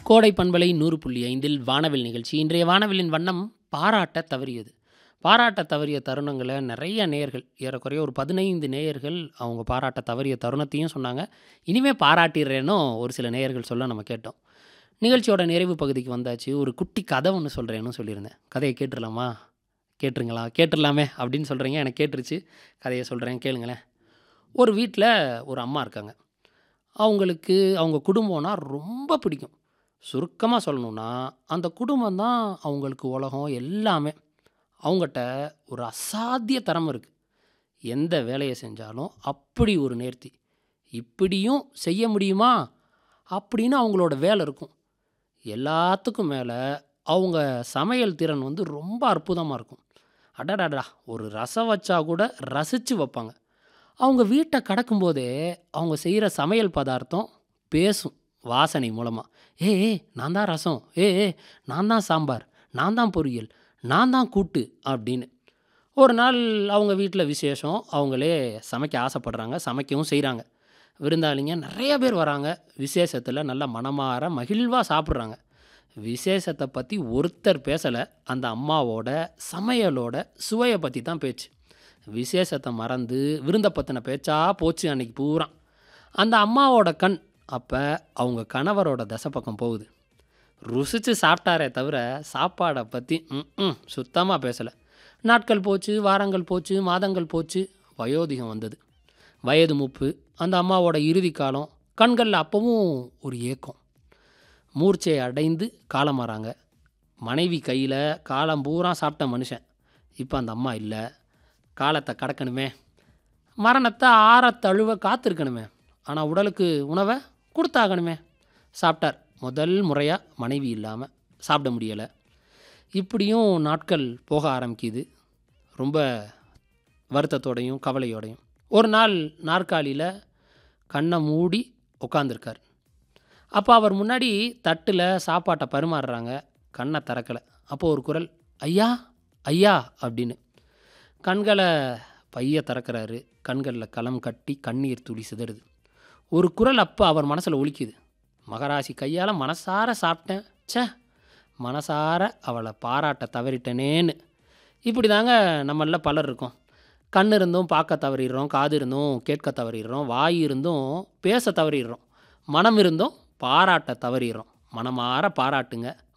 கோடை பண்பலை நூறு புள்ளி ஐந்தில் வானவில் நிகழ்ச்சி இன்றைய வானவிலின் வண்ணம் பாராட்ட தவறியது பாராட்ட தவறிய தருணங்களை நிறைய நேயர்கள் ஏறக்குறைய ஒரு பதினைந்து நேயர்கள் அவங்க பாராட்ட தவறிய தருணத்தையும் சொன்னாங்க இனிமே பாராட்டிடுறேன்னு ஒரு சில நேயர்கள் சொல்ல நம்ம கேட்டோம் நிகழ்ச்சியோட நிறைவு பகுதிக்கு வந்தாச்சு ஒரு குட்டி கதை ஒன்று சொல்கிறேன்னு சொல்லியிருந்தேன் கதையை கேட்டுடலாமா கேட்டுருங்களா கேட்டுடலாமே அப்படின்னு சொல்கிறீங்க எனக்கு கேட்டுருச்சு கதையை சொல்கிறேன் கேளுங்களேன் ஒரு வீட்டில் ஒரு அம்மா இருக்காங்க அவங்களுக்கு அவங்க குடும்பம்னா ரொம்ப பிடிக்கும் சுருக்கமாக சொல்லணும்னா அந்த குடும்பம் தான் அவங்களுக்கு உலகம் எல்லாமே அவங்ககிட்ட ஒரு அசாத்திய திறமை இருக்குது எந்த வேலையை செஞ்சாலும் அப்படி ஒரு நேர்த்தி இப்படியும் செய்ய முடியுமா அப்படின்னு அவங்களோட வேலை இருக்கும் எல்லாத்துக்கும் மேலே அவங்க சமையல் திறன் வந்து ரொம்ப அற்புதமாக இருக்கும் அடடாடா ஒரு ரசம் வச்சா கூட ரசித்து வைப்பாங்க அவங்க வீட்டை கடக்கும்போதே அவங்க செய்கிற சமையல் பதார்த்தம் பேசும் வாசனை மூலமாக ஏ ஏ நான் தான் ரசம் ஏ ஏ நான் தான் சாம்பார் நான் தான் பொரியல் நான் தான் கூட்டு அப்படின்னு ஒரு நாள் அவங்க வீட்டில் விசேஷம் அவங்களே சமைக்க ஆசைப்படுறாங்க சமைக்கவும் செய்கிறாங்க விருந்தாளிங்க நிறைய பேர் வராங்க விசேஷத்தில் நல்லா மனமாற மகிழ்வாக சாப்பிட்றாங்க விசேஷத்தை பற்றி ஒருத்தர் பேசலை அந்த அம்மாவோட சமையலோட சுவையை பற்றி தான் பேச்சு விசேஷத்தை மறந்து விருந்தை பற்றின பேச்சா போச்சு அன்னைக்கு பூரா அந்த அம்மாவோட கண் அப்போ அவங்க கணவரோட தசை பக்கம் போகுது ருசித்து சாப்பிட்டாரே தவிர சாப்பாடை பற்றி ம் சுத்தமாக பேசலை நாட்கள் போச்சு வாரங்கள் போச்சு மாதங்கள் போச்சு வயோதிகம் வந்தது வயது முப்பு அந்த அம்மாவோட இறுதி காலம் கண்களில் அப்பவும் ஒரு ஏக்கம் மூர்ச்சை அடைந்து காலமாறாங்க மனைவி கையில் காலம் பூரா சாப்பிட்ட மனுஷன் இப்போ அந்த அம்மா இல்லை காலத்தை கடக்கணுமே மரணத்தை ஆற தழுவ காத்திருக்கணுமே ஆனால் உடலுக்கு உணவை கொடுத்தாகணுமே சாப்பிட்டார் முதல் முறையாக மனைவி இல்லாமல் சாப்பிட முடியலை இப்படியும் நாட்கள் போக ஆரம்பிக்குது ரொம்ப வருத்தத்தோடையும் கவலையோடையும் ஒரு நாள் நாற்காலியில் கண்ணை மூடி உட்காந்துருக்கார் அப்போ அவர் முன்னாடி தட்டில் சாப்பாட்டை பரிமாறுறாங்க கண்ணை திறக்கலை அப்போ ஒரு குரல் ஐயா ஐயா அப்படின்னு கண்களை பைய திறக்கிறாரு கண்களில் களம் கட்டி கண்ணீர் துளி சிதறுது ஒரு குரல் அப்போ அவர் மனசில் ஒலிக்குது மகராசி கையால் மனசார சாப்பிட்டேன் ச்சே மனசார அவளை பாராட்ட தவறிட்டனேன்னு இப்படி தாங்க நம்மள பலர் இருக்கோம் கண் இருந்தும் பார்க்க தவறிடுறோம் காது இருந்தும் கேட்க தவறிடுறோம் வாய் இருந்தும் பேச தவறிடுறோம் மனம் இருந்தும் பாராட்ட தவறிடுறோம் மனமாற பாராட்டுங்க